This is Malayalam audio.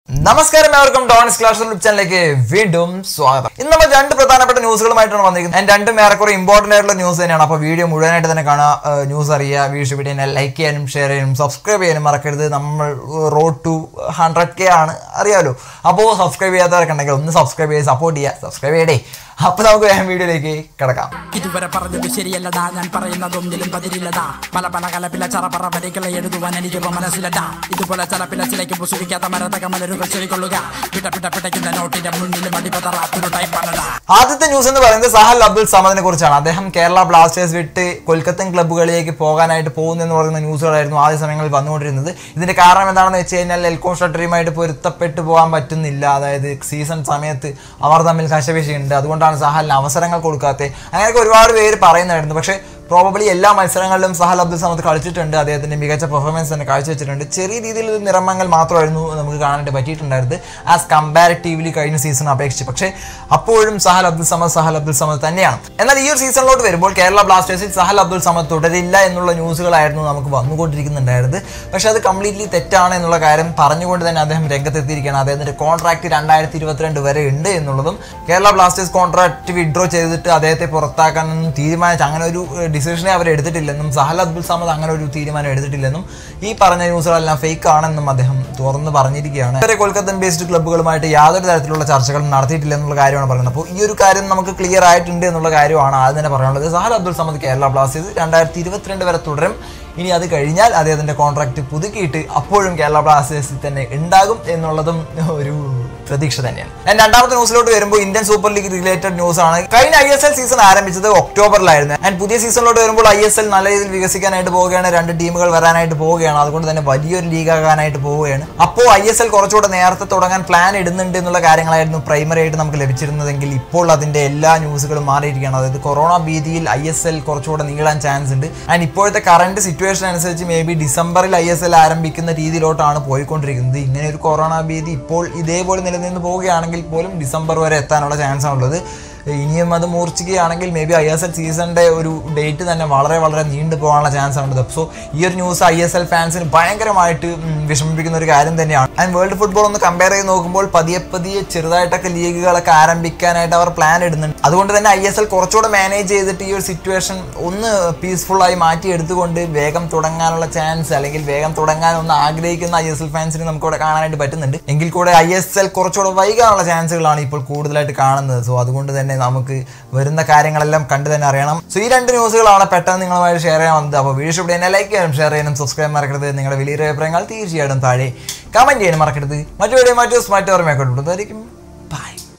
നമസ്കാരം ഏവർക്കും ഡോൺസ് ക്ലാസ് യൂട്യൂബ് ചാനലിലേക്ക് വീണ്ടും സ്വാഗതം ഇന്ന് നമ്മൾ രണ്ട് പ്രധാനപ്പെട്ട ന്യൂസുകളുമായിട്ടാണ് വന്നിരിക്കുന്നത് ഞാൻ രണ്ടും ഏറെക്കുറെ ഇമ്പോർട്ടന്റ് ആയിട്ടുള്ള ന്യൂസ് തന്നെയാണ് അപ്പോൾ വീഡിയോ മുഴുവനായിട്ട് തന്നെ കാണുക ന്യൂസ് അറിയുക വീഡിയോ വീഡിയോ ലൈക്ക് ചെയ്യാനും ഷെയർ ചെയ്യാനും സബ്സ്ക്രൈബ് ചെയ്യാനും മറക്കരുത് നമ്മൾ റോഡ് ടു ഹൺഡ്രഡ് കെ ആണ് അറിയാലോ അപ്പോൾ സബ്സ്ക്രൈബ് ചെയ്യാത്തവരൊക്കെ ഉണ്ടെങ്കിൽ ഒന്ന് സബ്സ്ക്രൈബ് ചെയ്ത് സപ്പോർട്ട് ചെയ്യുക സബ്സ്ക്രൈബ് ചെയ്യടേ അപ്പോൾ നമുക്ക് വേഗം വീഡിയോയിലേക്ക് കിടക്കാം ഇതുവരെ പറഞ്ഞത് ശരിയല്ലടാ ഞാൻ പറയുന്നതൊന്നിലും പതിരില്ലടാ പല പല കലപ്പില ചറപറ വരികളെ എഴുതുവാൻ എനിക്കിപ്പോ മനസ്സിലടാ ഇതുപോലെ ചലപ്പില ചിലയ്ക്ക് സുഖിക്കാത്ത മരതക മലരുകൾ ചെവിക്കൊള്ളുക പിട പിട പിടയ്ക്കുന്ന നോട്ടിന്റെ മുന്നിലും അടിപതറാത്തൊരു ടൈപ്പാണടാ ആദ്യത്തെ ന്യൂസ് എന്ന് പറയുന്നത് സഹൽ അബ്ദുൽ സമദിനെ കുറിച്ചാണ് അദ്ദേഹം കേരള ബ്ലാസ്റ്റേഴ്സ് വിട്ട് കൊൽക്കത്തൻ ക്ലബ്ബുകളിലേക്ക് പോകാനായിട്ട് പോകുന്നു എന്ന് പറയുന്ന ന്യൂസുകളായിരുന്നു ആദ്യ സമയങ്ങളിൽ വന്നുകൊണ്ടിരുന്നത് ഇതിന്റെ കാരണം എന്താണെന്ന് വെച്ച് കഴിഞ്ഞാൽ എൽക്കോൺ ഷട്ടറിയുമായിട്ട് പൊരുത്തപ്പെട്ടു പോകാൻ പറ്റുന്നില്ല അതായത് സീസൺ സമയത്ത് അവർ തമ്മിൽ കശപിശയുണ്ട് അതുകൊണ്ടാണ് സഹലിന് അവസരങ്ങൾ കൊടുക്കാത്തത് അങ്ങനെയൊക്കെ ഒരുപാട് പേര് പറയുന്നായിരുന്നു പക്ഷേ പ്രോബബ്ലി എല്ലാ മത്സരങ്ങളിലും സഹൽ അബ്ദുൽ സമദ് കളിച്ചിട്ടുണ്ട് അദ്ദേഹത്തിന്റെ മികച്ച പെർഫോമൻസ് തന്നെ കാഴ്ചവെച്ചിട്ടുണ്ട് ചെറിയ രീതിയിൽ ഒരു നിറമങ്ങൽ മാത്രമായിരുന്നു നമുക്ക് കാണാനായിട്ട് പറ്റിയിട്ടുണ്ടായിരുന്നത് ആസ് കമ്പാരിറ്റീവ്ലി കഴിഞ്ഞ സീസൺ അപേക്ഷിച്ച് പക്ഷേ അപ്പോഴും സഹൽ അബ്ദുൽ സമദ് സഹൽ അബ്ദുൽ സമദ് തന്നെയാണ് എന്നാൽ ഈ ഒരു സീസണിലോട്ട് വരുമ്പോൾ കേരള ബ്ലാസ്റ്റേഴ്സിൽ സഹൽ അബ്ദുൽ സമദ് തുടരില്ല എന്നുള്ള ന്യൂസുകളായിരുന്നു നമുക്ക് വന്നുകൊണ്ടിരിക്കുന്നുണ്ടായിരുന്നത് പക്ഷേ അത് കംപ്ലീറ്റ്ലി തെറ്റാണ് എന്നുള്ള കാര്യം പറഞ്ഞുകൊണ്ട് തന്നെ അദ്ദേഹം രംഗത്തെത്തിയിരിക്കുകയാണ് അദ്ദേഹത്തിന്റെ കോൺട്രാക്ട് രണ്ടായിരത്തി ഇരുപത്തിരണ്ട് വരെ ഉണ്ട് എന്നുള്ളതും കേരള ബ്ലാസ്റ്റേഴ്സ് കോൺട്രാക്ട് വിഡ്രോ ചെയ്തിട്ട് അദ്ദേഹത്തെ പുറത്താക്കാനൊന്നും തീരുമാനിച്ചു അങ്ങനെ ഒരു ഡിസിഷനെ അവർ എടുത്തിട്ടില്ലെന്നും സഹൽ അബ്ദുൽ സമദ് അങ്ങനെ ഒരു തീരുമാനം എടുത്തിട്ടില്ലെന്നും ഈ പറഞ്ഞ ന്യൂസുകളെല്ലാം ഫേക്ക് ആണെന്നും അദ്ദേഹം തുറന്ന് പറഞ്ഞിരിക്കുകയാണ് ഇവരെ കൊൽക്കത്തൻ ബേസ്ഡ് ക്ലബ്ബുകളുമായിട്ട് യാതൊരു തരത്തിലുള്ള ചർച്ചകളും നടത്തിയിട്ടില്ല എന്നുള്ള കാര്യമാണ് പറയുന്നത് അപ്പോൾ ഈ ഒരു കാര്യം നമുക്ക് ക്ലിയർ ആയിട്ടുണ്ട് എന്നുള്ള കാര്യമാണ് ആദ്യം തന്നെ പറയാനുള്ളത് സഹൽ അബ്ദുൽ സമദ് കേരള ബ്ലാസ്റ്റേഴ്സ് രണ്ടായിരത്തി ഇരുപത്തിരണ്ട് വരെ തുടരും ഇനി അത് കഴിഞ്ഞാൽ അദ്ദേഹത്തിന്റെ കോൺട്രാക്ട് പുതുക്കിയിട്ട് അപ്പോഴും കേരള ബ്ലാസ്റ്റേഴ്സിൽ തന്നെ ഉണ്ടാകും എന്നുള്ളതും ഒരു പ്രതീക്ഷ തന്നെയാണ് ഞാൻ രണ്ടാമത്തെ ന്യൂസിലോട്ട് വരുമ്പോൾ Indian super league related news ആണ് കഴിഞ്ഞ ഐ എസ് എൽ സീസൺ ആരംഭിച്ചത് ഒക്ടോബറിലായിരുന്നു ആൻഡ് പുതിയ സീസണിലോട്ട് വരുമ്പോൾ ഐ എസ് എൽ നല്ല രീതിയിൽ വികസിക്കാനായിട്ട് പോവുകയാണ് രണ്ട് ടീമുകൾ വരാനായിട്ട് പോവുകയാണ് അതുകൊണ്ട് തന്നെ വലിയൊരു ലീഗ് ആകാനായിട്ട് പോവുകയാണ് അപ്പോൾ ഐ എസ് എൽ കുറച്ചുകൂടെ നേരത്തെ തുടങ്ങാൻ പ്ലാൻ ഇടുന്നുണ്ട് എന്നുള്ള കാര്യങ്ങളായിരുന്നു പ്രൈമറി ആയിട്ട് നമുക്ക് ലഭിച്ചിരുന്നതെങ്കിൽ ഇപ്പോൾ അതിന്റെ എല്ലാ ന്യൂസുകളും മാറിയിരിക്കുകയാണ് അതായത് കൊറോണ ഭീതിയിൽ ഐ എസ് എൽ കുറച്ചുകൂടെ നീളാൻ ചാൻസ് ഉണ്ട് ആൻഡ് ഇപ്പോഴത്തെ കറണ്ട് സിറ്റുവേഷൻ അനുസരിച്ച് മേ ബി ഡിസംബറിൽ ഐ എസ് എൽ ആരംഭിക്കുന്ന രീതിയിലോട്ടാണ് പോയിക്കൊണ്ടിരിക്കുന്നത് ഇങ്ങനെ ഒരു കൊറോണ ഭീതി ഇപ്പോൾ ഇതേപോലെ നിലനിന്ന് പോവുകയാണെങ്കിൽ പോലും ഡിസംബർ വരെ എത്താനുള്ള ചാൻസ് ആണുള്ളത് ഇനിയും അത് മൂർച്ഛിക്കുകയാണെങ്കിൽ maybe I S L സീസണിന്റെ ഒരു ഡേറ്റ് തന്നെ വളരെ വളരെ നീണ്ടു പോകാനുള്ള ചാൻസ് ആണ് സോ ഈ ഒരു ന്യൂസ് ഐ എസ് എൽ ഫാൻസിന് ഭയങ്കരമായിട്ട് ഉം, വിഷമിപ്പിക്കുന്ന ഒരു കാര്യം തന്നെയാണ് ആൻഡ് വേൾഡ് ഫുട്ബോൾ ഒന്ന് കമ്പയർ ചെയ്ത് നോക്കുമ്പോൾ പതിയെ പതിയെ ചെറുതായിട്ടൊക്കെ ലീഗുകളൊക്കെ ആരംഭിക്കാനായിട്ട് അവർ പ്ലാൻ ഇടുന്നുണ്ട് അതുകൊണ്ട് തന്നെ ഐ എസ് എൽ കുറച്ചുകൂടെ മാനേജ് ചെയ്തിട്ട് ഈ ഒരു സിറ്റുവേഷൻ ഒന്ന് പീസ്ഫുൾ ആയി മാറ്റി എടുത്തുകൊണ്ട് വേഗം തുടങ്ങാനുള്ള ചാൻസ് അല്ലെങ്കിൽ വേഗം തുടങ്ങാൻ ഒന്ന് ആഗ്രഹിക്കുന്ന ഐ എസ് എൽ ഫാൻസിന് നമുക്ക് ഇവിടെ കാണാനായിട്ട് പറ്റുന്നുണ്ട് എങ്കിൽ കൂടെ ഐ എസ് എൽ കുറച്ചുകൂടെ വൈകാനുള്ള ചാൻസുകളാണ് ഇപ്പോൾ കൂടുതലായിട്ട് കാണുന്നത് സോ അതുകൊണ്ട് തന്നെ നമുക്ക് വരുന്ന കാര്യങ്ങളെല്ലാം കണ്ടു തന്നെ അറിയണം സോ ഈ രണ്ട് ന്യൂസുകളാണ് പെട്ടെന്ന് നിങ്ങളുമായി ഷെയർ ചെയ്യാൻ വന്നത് അപ്പോൾ വീഡിയോ ഇഷ്ടപ്പെട്ട എന്നെ ലൈക്ക് ചെയ്യാനും ഷെയർ ചെയ്യാനും സബ്സ്ക്രൈബ് മറക്കരുത് നിങ്ങളുടെ വലിയ അഭിപ്രായങ്ങൾ തീർച്ചയായിട്ടും താഴെ കമന്റ് ചെയ്യാനും മറക്കരുത് മറ്റു വീഡിയോ മറ്റു സ്മാർട്ട് ഓർമ്മയൊക്കെ ബൈ